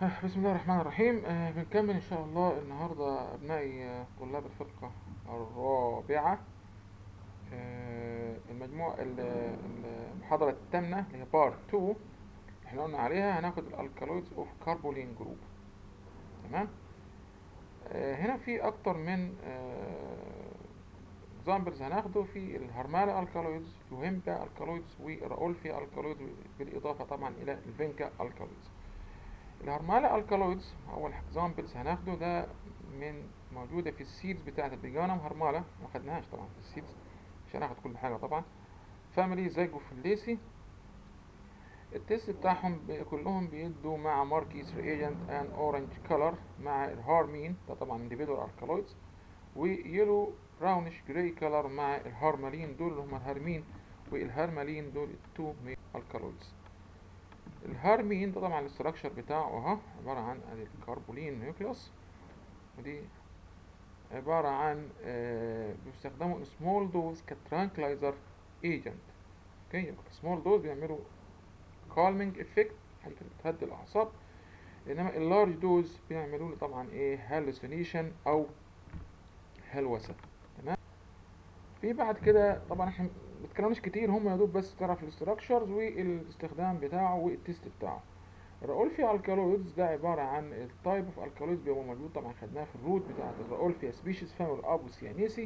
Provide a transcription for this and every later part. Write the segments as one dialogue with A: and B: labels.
A: بسم الله الرحمن الرحيم آه، بنكمل إن شاء الله النهاردة أبنائي آه، طلاب الفرقة الرابعة آه، المجموعة ال- ال- المحاضرة الثامنة اللي هي بارت 2 احنا قلنا عليها هناخد الالكالويدز اوف كاربولين جروب تمام آه، هنا في أكتر من اكزامبلز هناخده في الهرمالا الكالويدز يوهيمكا الكالويدز والراولفيا الكالويدز بالإضافة طبعا إلى الفينكا الكالويدز الهرمالا الكالويدز اول اكزامبلز هناخده ده من موجوده في السيدز بتاعه البيجانم هرمالا ما خدناهاش طبعا في السيدز مش هناخد كل حاجه طبعا فاميلي زيجوفيليسي التست بتاعهم ب- كلهم بيدوا مع ماركيز ريجنت ان اورنج كولر مع الهارمين ده طبعا individual الكالويدز ويلو براونش جراي كولر مع الهارمالين دول اللي هم الهرمين والهرمالين دول التو الكالويدز الهارمين ده طبعا الاستراكشر بتاعه اهو عبارة عن ادي الكربولين نيوكليوس ودي عبارة عن آه، بيستخدموا سمول دوز كترانكلايزر ايجنت اوكي يبقى سمول دوز بيعملوا كالمينج افكت حاجة كده بتهدي الاعصاب انما اللارج دوز بيعملوا له طبعا ايه هالوسينيشن او هلوسة تمام في بعد كده طبعا احنا ما بنتكلمش كتير هم يا دوب بس تعرف الاستراكشرز والاستخدام بتاعه والتست بتاعه الراولفيا الكالويدز ده عبارة عن التايب اوف الكالويدز بيبقى موجود طبعا خدناه في الروت بتاعة الراولفيا سبيشيز فاميلي ابوسيانيسي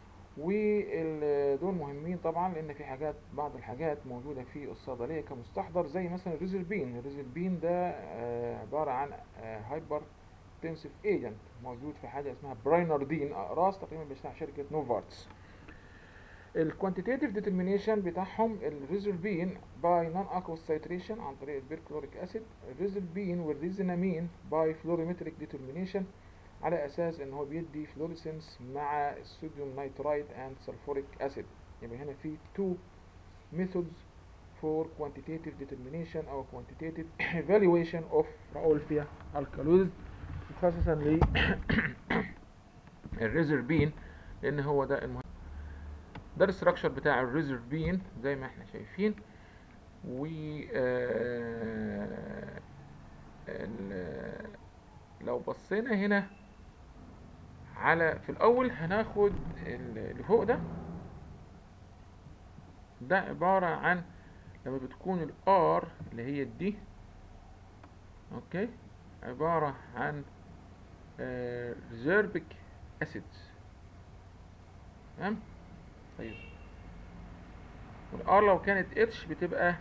A: ودول مهمين طبعا لان في حاجات بعض الحاجات موجودة في الصيدلية كمستحضر زي مثلا الريزلبين الريزلبين ده آه، عبارة عن هايبر تنسيف ايجنت موجود في حاجة اسمها برايناردين اقراص تقريبا بتاع شركة نوفارتس الكوانتيتيف ديترمينيشن بتاعهم الريزولبين باي نون اكوس سايتريشن عن طريق البيركلوريك اسيد الريزولبين والريزينامين باي فلوريمتريك ديترمينيشن على اساس ان هو بيدي فلوريسنس مع الصوديوم نيترايت اند سلفوريك اسيد يبقى هنا في two methods for quantitative determination او quantitative evaluation of Raolfia alkaloids خاصة ل الريزربين لان هو ده المهم ده الاستراكشر بتاع الريزربين زي ما احنا شايفين و آه، ال- لو بصينا هنا على في الاول هناخد ال- اللي فوق ده ده عبارة عن لما بتكون الار اللي هي الدي اوكي عبارة عن ريزربيك اسيدز تمام طيب والار لو كانت اتش بتبقى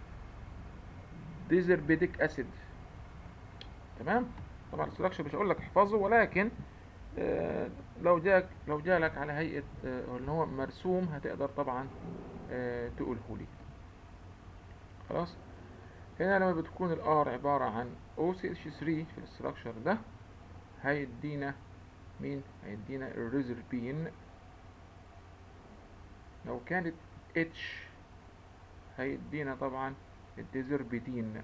A: ديزربيديك اسيد تمام طبعا الاستراكشر مش هقول لك احفظه ولكن آه، لو جاك لو جالك على هيئة آه، اللي هو مرسوم هتقدر طبعا آه، تقوله لي خلاص هنا لما بتكون الار عبارة عن OCH3 في الاستراكشر ده هيدينا مين هيدينا الريزربين لو كانت اتش هيدينا طبعا الديزربيدين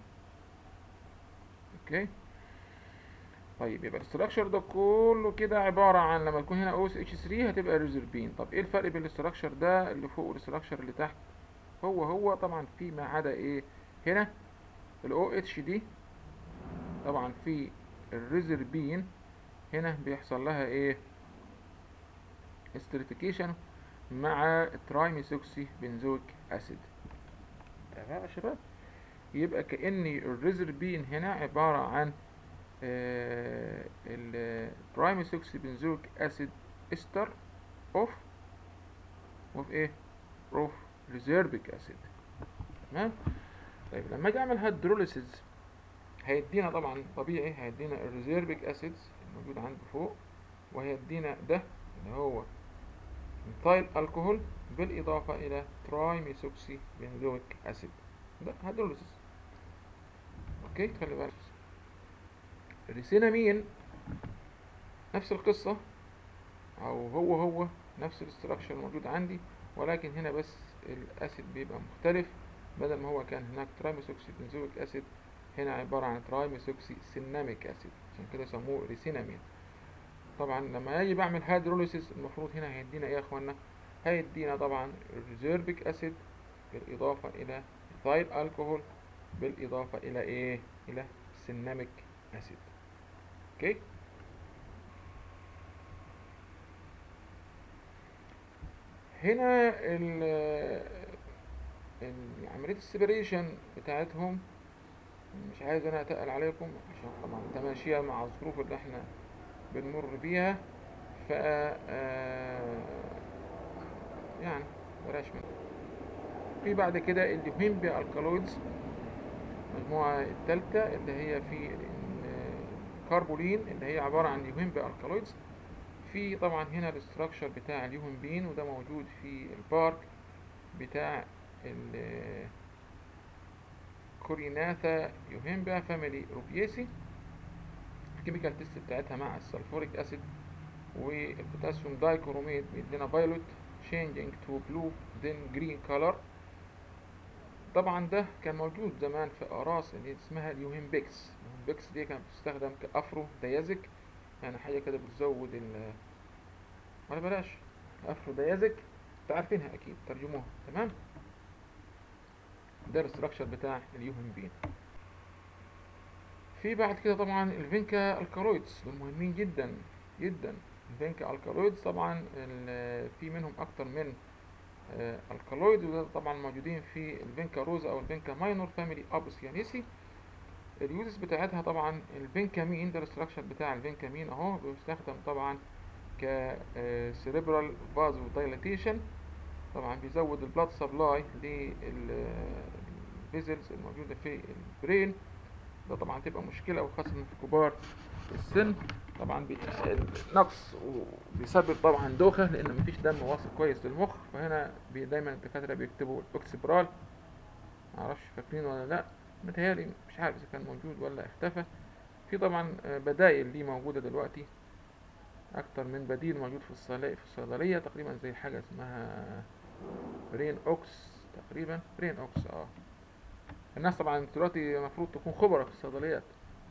A: اوكي طيب يبقى الاستراكشر ده كله كده عبارة عن لما يكون هنا OS H3 هتبقى ريزربين طب ايه الفرق بين الاستراكشر ده اللي فوق والاستراكشر اللي تحت هو هو طبعا في ما عدا ايه هنا ال OH دي طبعا في الريزربين هنا بيحصل لها ايه استريتيكيشن مع ترايميثوكسي بنزويك اسيد تمام يا شباب يبقى كأن الريزربين هنا عبارة عن الترايميثوكسي بنزويك اسيد استر اوف اوف ايه اوف ريزربيك اسيد تمام طيب لما اجي اعمل هيدروليسيز هيدينا طبعا طبيعي هيدينا الريزربيك اسيدز الموجود عنده فوق وهيدينا ده اللي هو ميثايل الكحول بالاضافه الى ترايميثوكسي بنزويك اسيد ده هيدروليسيس اوكي خلي بالك الريسينامين نفس القصه او هو هو نفس الاستراكشر الموجود عندي ولكن هنا بس الاسيد بيبقى مختلف بدل ما هو كان هناك ترايميثوكسي بنزويك اسيد هنا عبارة عن ترايميثوكسي سيناميك اسيد عشان كده سموه ريسينامين طبعا لما اجي بعمل هيدروليسيس المفروض هنا هيدينا ايه يا اخوانا هيدينا طبعا ريزيربيك اسيد بالاضافة الى ميثايل الكحول بالاضافة الى ايه الى سيناميك اسيد اوكي هنا ال ال- عملية السيبريشن بتاعتهم مش عايز انا اتقل عليكم عشان طبعا تماشيها مع الظروف اللي احنا بنمر بيها ف آه، يعني بلاش منها في بعد كده اليوهيمبيا الكالويدز المجموعة الثالثة اللي هي في الكاربولين اللي هي عبارة عن يوهيمبيا الكالويدز في طبعا هنا الاستراكشر بتاع اليوهمبين وده موجود في البارك بتاع ال كوريناثا يوهيمبا فاميلي روبيسي الكيميكال تيست بتاعتها مع السلفوريك اسيد والبوتاسيوم دايكروميت بيدينا فايولوت changing to blue then green color طبعا ده كان موجود زمان في اقراص اللي اسمها اليوهيمبيكس اليوهيمبيكس دي كانت بتستخدم كافرو ديازك يعني حاجه كده بتزود ال ولا بلاش افرو ديازك انتوا عارفينها اكيد ترجموها تمام ده الاستراكشر بتاع اليوهمبين في بعد كده طبعا الفينكا الكالويدز دول مهمين جدا جدا الفينكا الكالويدز طبعا ال- في منهم اكتر من آه، الكالويد وده طبعا موجودين في الفينكا روزا او الفينكا ماينور فاميلي ابوسيانيسي اليوزز بتاعتها طبعا الفينكامين ده الاستراكشر بتاع الفينكامين اهو بيستخدم طبعا ك سيريبرال فازو دايلاتيشن طبعا بيزود البلاد سبلاي للفيزلز الموجوده في البرين ده طبعا تبقى مشكله وخاصه في كبار السن طبعا بي- نقص وبيسبب طبعا دوخه لان مفيش دم واصل كويس للمخ فهنا بي دايما الدكاتره بيكتبوا الاوكسبرال معرفش فاكرين ولا لا متهيألي مش عارف اذا كان موجود ولا اختفى في طبعا آه، بدائل ليه موجوده دلوقتي اكتر من بديل موجود في الصيدليه في الصيدليه تقريبا زي حاجه اسمها برين اوكس تقريبا برين اوكس اه الناس طبعا دلوقتي المفروض تكون خبرة في الصيدليات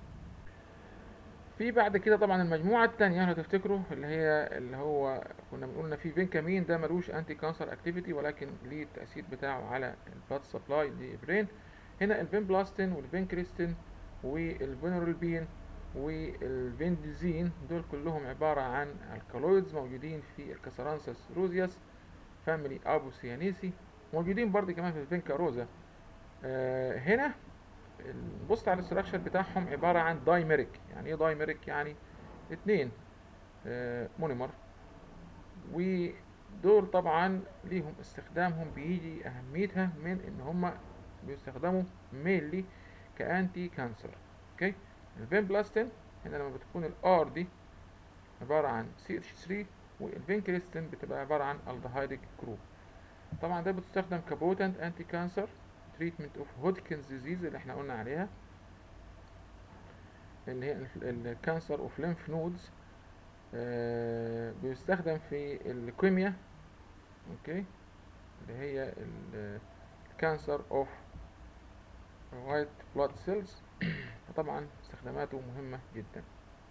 A: في بعد كده طبعا المجموعة التانية لو تفتكروا اللي هي اللي هو كنا بنقول ان في فينكامين ده ملوش انتي كانسر اكتيفيتي ولكن ليه التأثير بتاعه على البلاد سبلاي للبرين هنا الفينبلاستين والفينكريستين والفينورالبين والفينديزين دول كلهم عبارة عن الكالويدز موجودين في الكسرانسس روزياس فاميلي ابوسيانيسي موجودين برضه كمان في الفينكا روزا آه هنا نبص على الاستراكشر بتاعهم عبارة عن دايميريك يعني ايه دايميريك يعني اتنين آه مونيمر ودول طبعا ليهم استخدامهم بيجي اهميتها من ان هم بيستخدموا مينلي كانتي كانسر اوكي الفين بلاستين هنا لما بتكون الار دي عبارة عن CH3 والفينكريستين بتبقى عبارة عن الدهايدك جروب طبعا ده بتستخدم كبوتنت انتي كانسر تريتمنت اوف هودكنز ديزيز اللي احنا قلنا عليها اللي هي الكانسر اوف ليمف نودز بيستخدم في الكيمياء اوكي اللي هي الكانسر اوف وايت بلاد سيلز طبعا استخداماته مهمة جدا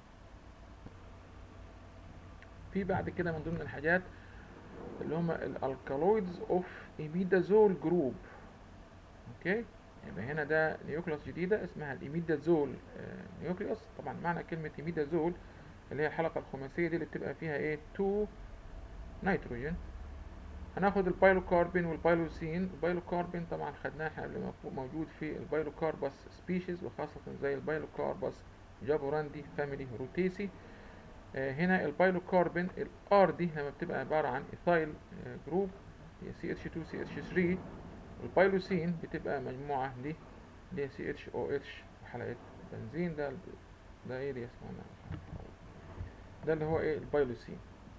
A: في بعد كده من ضمن الحاجات اللي هم الالكالويدز اوف ايميدازول جروب اوكي يبقى هنا ده نيوكليوس جديدة اسمها الايميدازول آه نيوكليوس طبعا معنى كلمة ايميدازول اللي هي الحلقة الخماسية دي اللي بتبقى فيها ايه 2 نيتروجين هناخد البايلوكاربين والبايلوسين البايلوكاربين طبعا خدناه احنا اللي موجود في البايلوكاربس سبيشيز وخاصة زي البايلوكاربس جابوراندي فاميلي روتيسي آه هنا البايلوكاربين الار دي لما بتبقى عبارة عن ايثايل آه جروب هي سي اتش 2 سي اتش 3 البايلوسين بتبقى مجموعة ل ل سي اتش او اتش حلقة بنزين ده ده ايه دي اسمه ده اللي هو ايه البايلوسين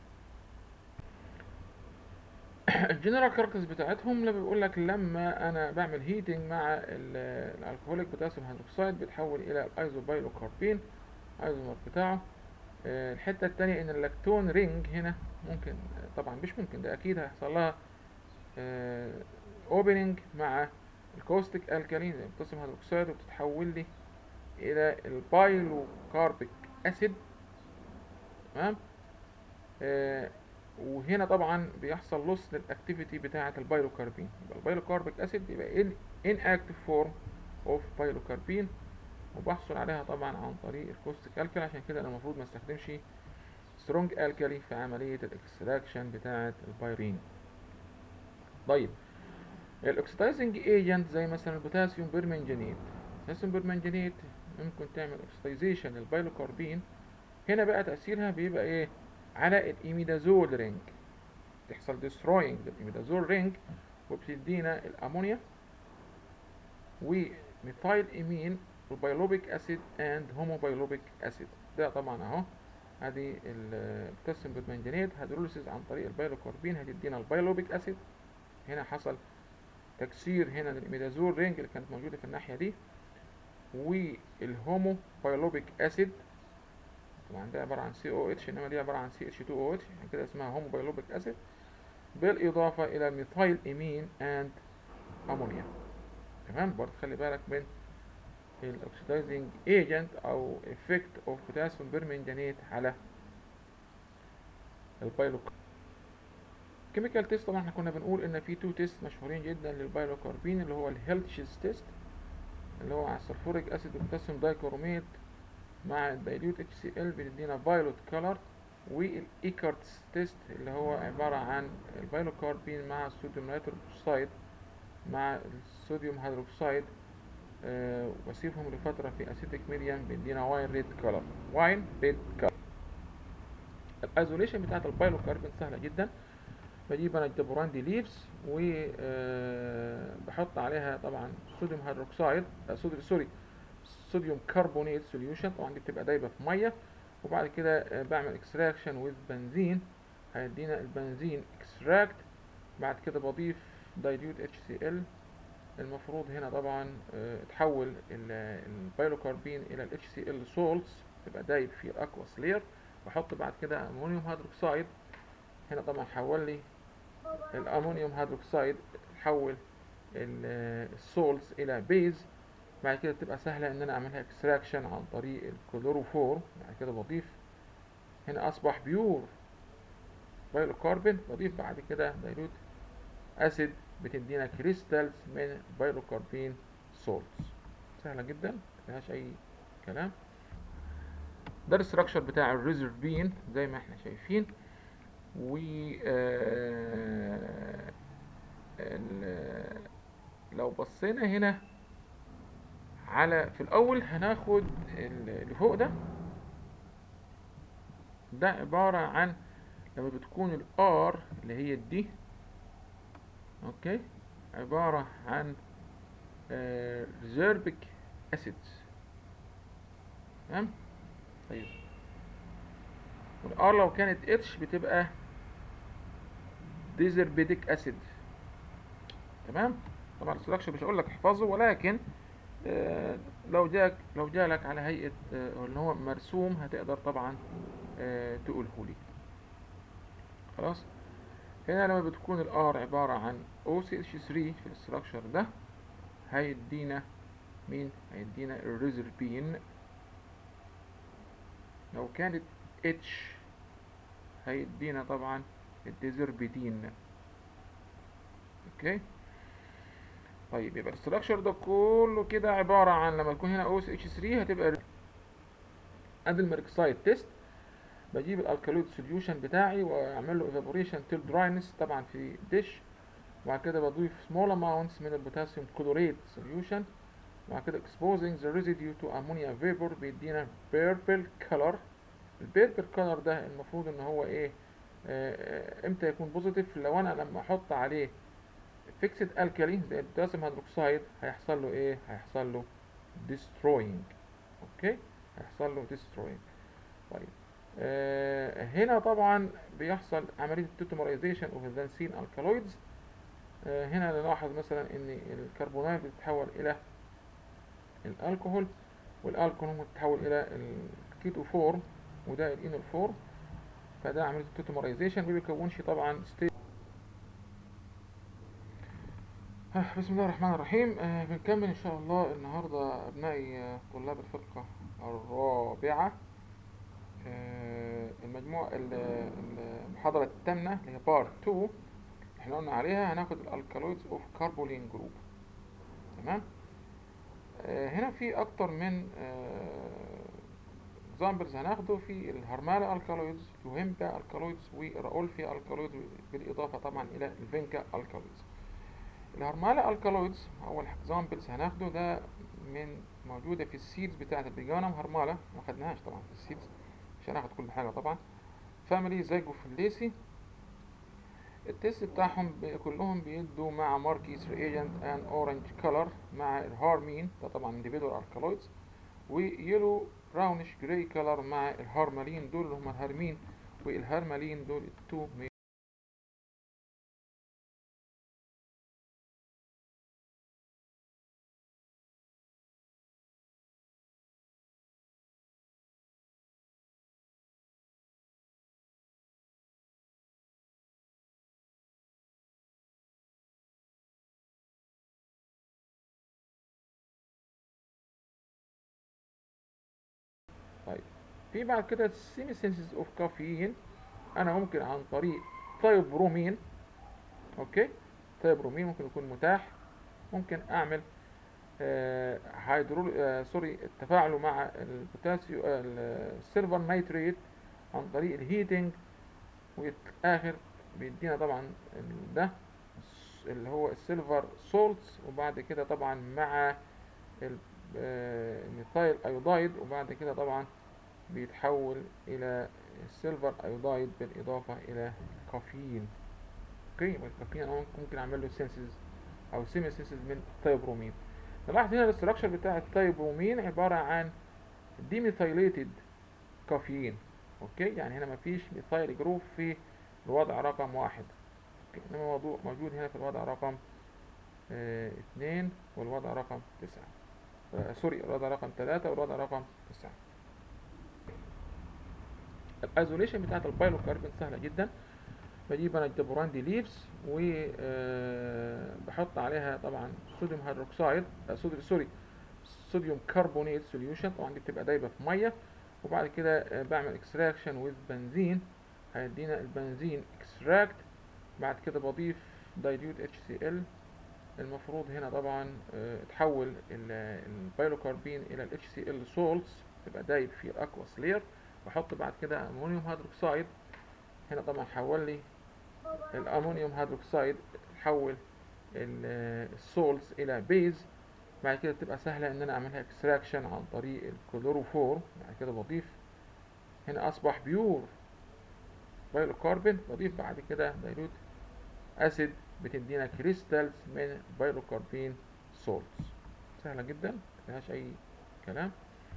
A: الجنرال كاركترز بتاعتهم لما بيقول لك لما انا بعمل هيتنج مع الالكهوليك بوتاسيوم هيدروكسيد بيتحول الى الايزوبايلوكاربين ايزومر بتاعه أه الحته الثانيه ان اللاكتون رينج هنا ممكن طبعا مش ممكن ده اكيد هيحصل لها أه اوبننج مع الكوستيك الكالين زي البوتاسيوم هيدروكسيد وبتتحول لي الى البايلوكاربيك اسيد تمام أه وهنا طبعا بيحصل لوس للاكتيفيتي بتاعه البايلوكاربين يبقى البايلوكاربيك اسيد يبقى ان ان اكتيف فورم اوف بايلوكاربين وبحصل عليها طبعا عن طريق الكوستيك الكالي عشان كده انا المفروض ما استخدمش سترونج الكالي في عملية الاكستراكشن بتاعة البايرين طيب الاكسدايزنج ايجنت زي مثلا البوتاسيوم بيرمنجانيت البوتاسيوم بيرمنجانيت ممكن تعمل اكسدايزيشن للبايلوكاربين هنا بقى تأثيرها بيبقى ايه على الإيميدازول رينج تحصل ديستروينج للإيميدازول رينج وبتدينا الأمونيا وميثايل إيمين وبيلوبيك أسيد أند هوموبيلوبيك أسيد ده طبعا أهو ادي البوتاسيوم بيرمنجانيت هيدروليسيس عن طريق البايلوكاربين هتدينا البيلوبيك أسيد هنا حصل تكسير هنا للإيميدازول رينج اللي كانت موجودة في الناحية دي والهومو بايلوبيك أسيد طبعا ده عبارة عن COH إنما دي عبارة عن CH2OH عشان كده اسمها هومو بايلوبيك أسيد بالإضافة إلى ميثايل إيمين أند أمونيا تمام برضه خلي بالك من الأكسيدايزنج ايجنت أو effect of potassium permanganate على البايلوكاربين كيميكال تيست طبعا احنا كنا بنقول ان في تو تيست مشهورين جدا للبايلوكاربين اللي هو الهيلتشيز تيست اللي هو على السلفوريك اسيد وبوتاسيوم دايكروميت مع الدايلوت اتش سي ال بيدينا فايلوت كولر والايكارتس تيست اللي هو عبارة عن البايلوكاربين مع الصوديوم نيتروكسيد مع الصوديوم هيدروكسيد أه واسيبهم لفترة في اسيتيك ميديم بيدينا واين ريد كولر واين ريد كولر الايزوليشن بتاعت البايلوكاربين سهلة جدا بجيب انا الدبوراندي ليفز وبحط عليها طبعا صوديوم هيدروكسيد صوديوم سوري صوديوم كربونيت سوليوشن طبعا دي بتبقى دايبه في ميه وبعد كده بعمل اكستراكشن ويز بنزين هيدينا البنزين اكستراكت بعد كده بضيف دايليوت اتش سي ال المفروض هنا طبعا تحول البايلوكاربين الى الاتش سي ال سولتس تبقى دايب في الاكواس لير واحط بعد كده امونيوم هيدروكسيد هنا طبعا حول لي الامونيوم هيدروكسيد حول السولز الى بيز بعد كده بتبقى سهلة ان انا اعملها اكستراكشن عن طريق الكلوروفور بعد كده بضيف هنا اصبح بيور بايلوكاربين بضيف بعد كده دايلوت اسيد بتدينا كريستالز من بايلوكاربين سولتس سهلة جدا مفيهاش اي كلام ده الاستراكشر بتاع الريزرف بين زي ما احنا شايفين و لو بصينا هنا على في الاول هناخد اللي فوق ده ده عبارة عن لما بتكون الار اللي هي الدي اوكي عبارة عن ريزربيك اسيدز تمام طيب والار لو كانت اتش بتبقى ديزربيديك اسيد تمام طبعا الاستراكشر مش هقول لك احفظه ولكن آه لو جاك لو جالك على هيئه آه اللي هو مرسوم هتقدر طبعا آه تقوله لي خلاص هنا لما بتكون الار عباره عن OCH3 في الاستراكشر ده هيدينا مين هيدينا الريزربين لو كانت اتش هيدينا طبعا الديزربيدين اوكي طيب يبقى الاستراكشر ده كله كده عبارة عن لما تكون هنا او اتش 3 هتبقى ادي الميركسايد تيست بجيب الالكالويد سوليوشن بتاعي واعمل له ايفابوريشن تيل دراينس طبعا في ديش وبعد كده بضيف سمول اماونتس من البوتاسيوم كلوريد سوليوشن وبعد كده exposing the residue to ammonia vapor بيدينا purple color البيربل كولر ده المفروض ان هو ايه آه امتى يكون بوزيتيف لو انا لما احط عليه فيكسد الكالي زي البوتاسيوم هيدروكسيد هيحصل له ايه هيحصل له destroying اوكي هيحصل له destroying طيب آه هنا طبعا بيحصل عمليه التوتومرايزيشن اوف الذانسين الكالويدز آه هنا نلاحظ مثلا ان الكربونات بتتحول الى الالكوهول والالكوهول بتتحول الى الكيتو فورم وده الانول فورم فده عمليه التوتومرايزيشن ما بيكونش طبعا ستيت بسم الله الرحمن الرحيم آه بنكمل ان شاء الله النهارده ابنائي آه طلاب الفرقه الرابعه آه المجموعه المحاضره الثامنه اللي هي بارت 2 احنا قلنا عليها هناخد الالكالويدز اوف كاربولين جروب تمام آه، هنا في اكتر من اكزامبلز هناخده في الهرمالا الكالويدز يوهيمكا الكالويدز وراولفيا الكالويدز بالاضافه طبعا الى الفينكا الكالويدز الهرمالا الكالويدز اول اكزامبلز هناخده ده من موجوده في السيدز بتاعه البيجانم هرمالا ما خدناهاش طبعا في السيدز مش هناخد كل حاجه طبعا فاميلي زيجوفيليسي التست بتاعهم ب- كلهم بيدوا مع ماركيز ريجنت ان اورنج كولر مع الهارمين ده طبعا individual alkaloids ويلو براونش جراي كولر مع الهارمالين دول اللي هم الهارمين والهارمالين دول التو طيب في بعد كده السيمي سينسز اوف كافيين انا ممكن عن طريق تايبرومين اوكي تايبرومين ممكن يكون متاح ممكن اعمل آه هيدرول آه سوري تفاعله مع البوتاسيوم آه السيلفر نيتريت عن طريق الهيتنج والاخر بيدينا طبعا ال- ده اللي هو السيلفر سولتس وبعد كده طبعا مع ال- آه، الميثايل ايودايد وبعد كده طبعا بيتحول الى السيلفر ايودايد بالاضافه الى كافيين اوكي يبقى الكافيين انا ممكن اعمل له سينسز او سيمي سينسز من التايبرومين نلاحظ هنا الاستراكشر بتاع التايبرومين عباره عن ديميثايليتد كافيين اوكي يعني هنا مفيش ميثايل جروب في الوضع رقم واحد اوكي انما موضوع موجود هنا في الوضع رقم اه اتنين والوضع رقم تسعة آه سوري الوضع رقم تلاتة والوضع رقم تسعة الايزوليشن بتاعت البايلوكاربين سهلة جدا بجيب انا الجبراندي ليفز وبحط عليها طبعا صوديوم هيدروكسيد آه، صوديوم سوري صوديوم كربونيت سوليوشن طبعا دي بتبقى دايبه في ميه وبعد كده آه، بعمل اكستراكشن ويز بنزين هيدينا البنزين اكستراكت بعد كده بضيف دايليوت اتش سي ال المفروض هنا طبعا آه، تحول البايلوكاربين الى الاتش سي ال سولتس تبقى دايب في الاكواس لير واحط بعد كده امونيوم هيدروكسيد هنا طبعا حول لي الامونيوم هيدروكسيد حول السولتس الى بيز بعد كده تبقى سهلة ان انا اعملها اكستراكشن عن طريق الكلوروفور بعد كده بضيف هنا اصبح بيور بايلوكاربين بضيف بعد كده دايلوت اسيد بتدينا كريستالز من بايلوكاربين سولتس سهلة جدا مفيهاش اي كلام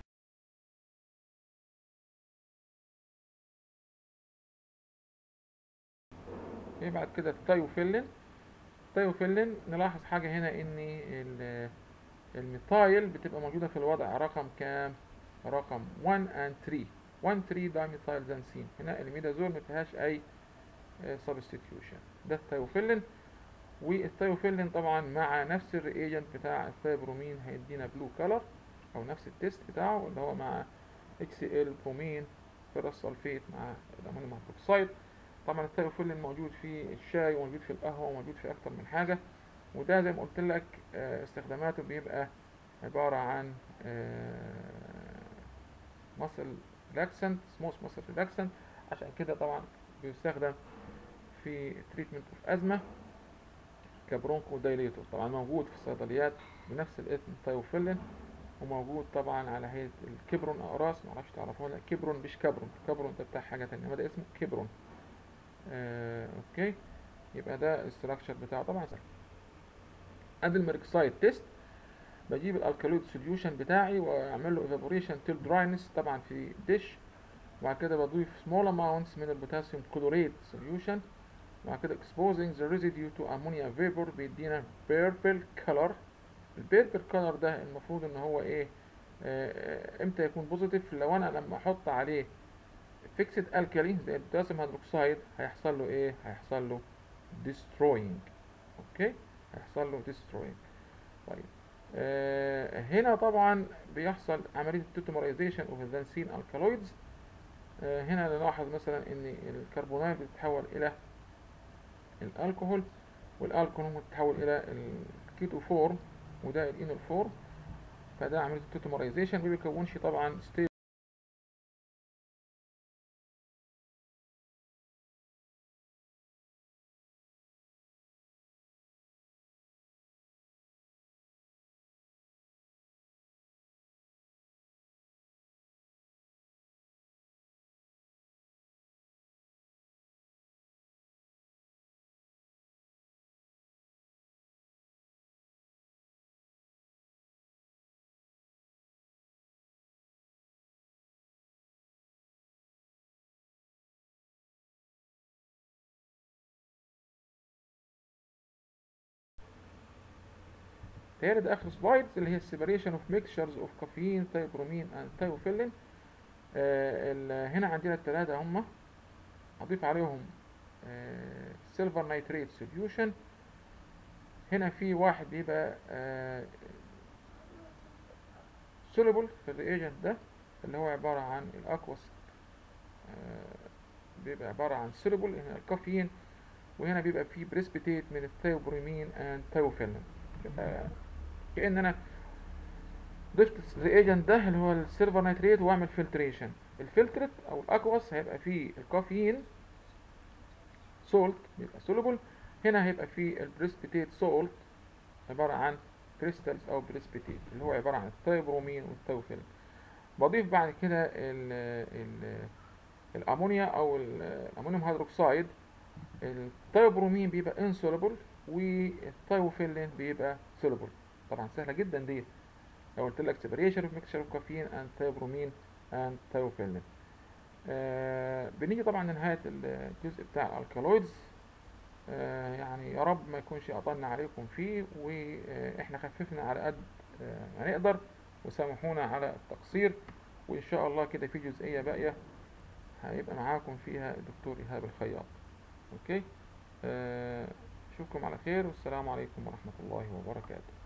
A: في بعد كده التايوفيلين التايوفيلين نلاحظ حاجة هنا ان ال- الميثايل بتبقى موجودة في الوضع رقم كام رقم 1 and 3 1 3 ده ميثايل زنسين هنا الميدازول ما فيهاش اي سبستيتيوشن ده الثيوفيلين والثيوفيلين طبعا مع نفس الرياجنت بتاع الثيبرومين هيدينا بلو كلر او نفس التيست بتاعه اللي هو مع اتش ال برومين فيرس سلفيت مع الامونيوم هيدروكسيد طبعا الثيوفيلين موجود في الشاي وموجود في القهوه وموجود في اكتر من حاجه وده زي ما قلت لك آه، استخداماته بيبقى عبارة عن مصل ريلاكسنت سموث مصل ريلاكسنت عشان كده طبعا بيستخدم في تريتمنت اوف ازمة كبرونكو دايليتور طبعا موجود في الصيدليات بنفس الاسم ثايوفيلين وموجود طبعا على هيئة الكبرون اقراص معرفش تعرفوها ولا كبرون مش كبرون كبرون ده بتاع حاجة تانية ما ده اسمه كبرون آه، اوكي يبقى ده الاستراكشر بتاعه طبعا سهل ادي الميركسايد تيست بجيب الالكالويد سوليوشن بتاعي واعمل له ايفابوريشن تيل دراينس طبعا في ديش وبعد كده بضيف small amounts من البوتاسيوم كلوريد سوليوشن وبعد كده exposing the residue to ammonia vapor بيدينا purple color البيربل color ده المفروض ان هو ايه آه، امتى يكون بوزيتيف لو انا لما احط عليه فيكسد الكالي زي البوتاسيوم هيدروكسيد هيحصل له ايه هيحصل له destroying اوكي هيحصل له destroying طيب آه هنا طبعا بيحصل عملية التوتومرايزيشن اوف الزنسين الكالويدز آه هنا نلاحظ مثلا ان الكربونات بتتحول الى الالكوهول والالكوهول بتتحول الى الكيتو فورم وده الانول فورم فده عمليه التوتومرايزيشن ما بيكونش طبعا ستيبل تالت اخر سلايدز اللي هي السيبريشن اوف ميكشرز اوف كافيين تايبرومين اند تايوفيلين آه هنا عندنا الثلاثه هم هضيف عليهم سيلفر نايتريت سوليوشن هنا في واحد بيبقى سوليبل في الرياجنت ده اللي هو عبارة عن الأكوس بيبقى عبارة عن سوليبل هنا الكافيين وهنا بيبقى فيه بريسبيتيت من الثيوبرومين اند ثيوفيلين كأن أنا ضفت الرياجنت ده اللي هو السيلفر نايتريت واعمل فلتريشن الفلترت أو الأكوس هيبقى فيه الكافيين سولت بيبقى سوليبل هنا هيبقى فيه البريسبيتيت سولت عبارة عن كريستالز او بريسبيتيت اللي هو عبارة عن الثيوبرومين والثيوفيلين بضيف بعد كده ال ال الامونيا او الامونيوم هيدروكسيد الثيوبرومين بيبقى انسوليبل والثيوفيلين بيبقى سوليبل طبعا سهلة جدا دي لو قلت لك سيبريشن اوف ميكشر اوف كافيين اند ثيوبرومين اند ثيوفيلين آه بنيجي طبعا لنهاية الجزء بتاع الالكالويدز آه يعني يا رب ما يكونش قطعنا عليكم فيه واحنا خففنا على قد آه ما نقدر وسامحونا على التقصير وان شاء الله كده في جزئية باقية هيبقى معاكم فيها الدكتور ايهاب الخياط اوكي اشوفكم على خير والسلام عليكم ورحمة الله وبركاته